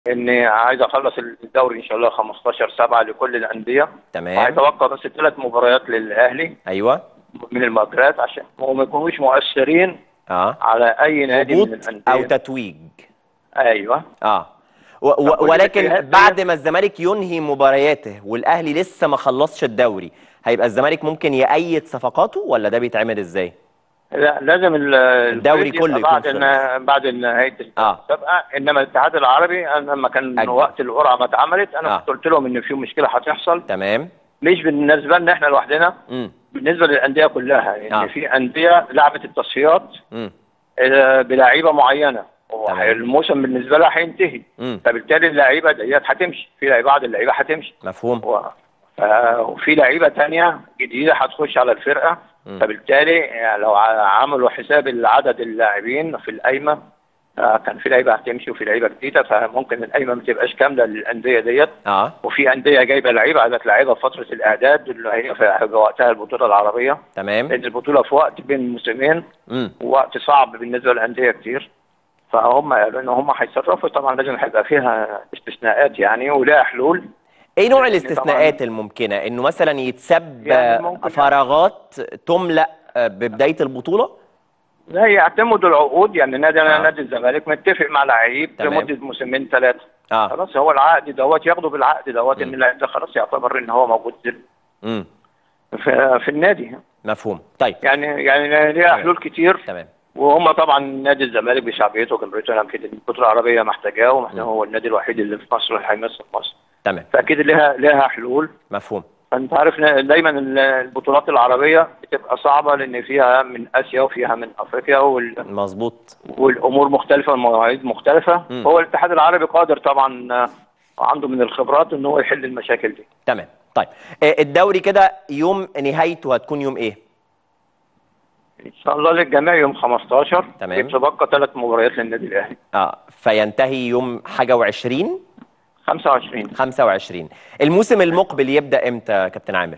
اني عايز اخلص الدوري ان شاء الله 15 7 لكل الانديه تمام وهيتوقع بس ثلاث مباريات للاهلي ايوه من المجريات عشان هم ما يكونوش مؤثرين اه على اي نادي من هبوط الانديه او تتويج ايوه اه و و طب ولكن والاتحاد بعد ما الزمالك ينهي مبارياته والاهلي لسه ما خلصش الدوري هيبقى الزمالك ممكن يأيد صفقاته ولا ده بيتعمل ازاي لا لازم ال- الدوري الفريق كله يبقى يكون بعد في إن بعد نهايه آه. المسابقه انما الاتحاد العربي انا لما كان أجل. وقت القرعه ما اتعملت انا آه. كنت قلت لهم ان في مشكله هتحصل تمام مش بالنسبه لنا احنا لوحدنا امم بالنسبه للانديه كلها ان آه. في انديه لعبت التصفيات امم آه، بلاعيبه معينه تمام. الموسم بالنسبه لها هينتهي امم فبالتالي اللعيبه ديت هتمشي في لعيبه بعض اللعيبه هتمشي مفهوم و- ف- وفي لعيبه تانية جديده هتخش على الفرقه مم. فبالتالي يعني لو ع- عملوا حساب عدد اللاعبين في القايمه آه، كان في لعيبه هتمشي وفي لعيبه جديده فممكن القايمه ما تبقاش كامله للانديه ديت اه وفي انديه جايبه لعيبه عايزه لعيبه في فتره الاعداد اللي هي في في وقتها البطوله العربيه تمام لان البطوله في وقت بين موسمين امم وقت صعب بالنسبه للانديه كتير فهم قالوا ان هم هيتصرفوا طبعا لازم هيبقى فيها استثناءات يعني ولها حلول ايه نوع يعني الاستثناءات الممكنه انه مثلا يتسب يعني ممكن- فراغات تملأ ببدايه البطوله لا يعتمدوا العقود يعني نادي آه. آه. نادي الزمالك متفق مع لعيب تمام. لمده موسمين ثلاثه اه خلاص هو العقد دوت ياخده بالعقد دوت مم. ان اللعيب ده خلاص يعتبر ان هو موجود امم في, في النادي مفهوم طيب يعني يعني ليها تمام. حلول كتير تمام وهم طبعا نادي الزمالك بشعبيته وجمهوريته يمكن البطوله العربيه محتاجاه واحنا مم. هو النادي الوحيد اللي في مصر اللي هيمثل مصر تمام فاكيد لها لها حلول مفهوم فانت عارف إن دايما ال- البطولات العربيه بتبقى صعبه لان فيها من اسيا وفيها من افريقيا وال... مظبوط والامور مختلفه والمواعيد مختلفه مم. هو الاتحاد العربي قادر طبعا آه، عنده من الخبرات ان هو يحل المشاكل دي تمام طيب آه، الدوري كده يوم نهايته هتكون يوم ايه ان شاء الله للجميع يوم 15 تمام. يتبقى ثلاث مباريات للنادي الاهلي اه فينتهي يوم حاجه و20 25 25 الموسم المقبل يبدا امتى يا كابتن عامر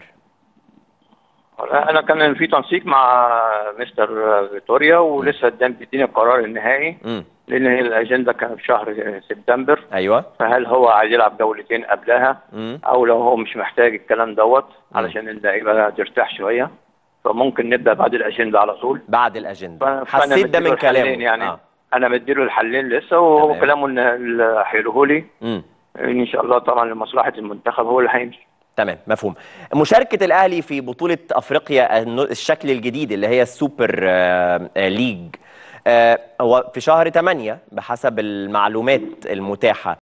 انا كان في تنسيق مع مستر فيتوريا ولسه قدام بيديني القرار النهائي امم لان هي الاجنده كانت في شهر سبتمبر ايوه فهل هو عايز يلعب جولتين قبلها امم او لو هو مش محتاج الكلام دوت علشان اللعيبه ترتاح شويه فممكن نبدا بعد الاجنده على طول بعد ف- الاجنده فأنا حسيت ده مديله من كلامه الحلين يعني اه انا مديله الحلين لسه وهو تمام. كلامه ان اللي هيقوله لي امم ان شاء الله طبعا لمصلحه المنتخب هو اللي هيمشي تمام مفهوم مشاركة الأهلي في بطولة أفريقيا النو- الشكل الجديد اللي هي السوبر آه، آه، ليج آه، هو في شهر 8 بحسب المعلومات المتاحة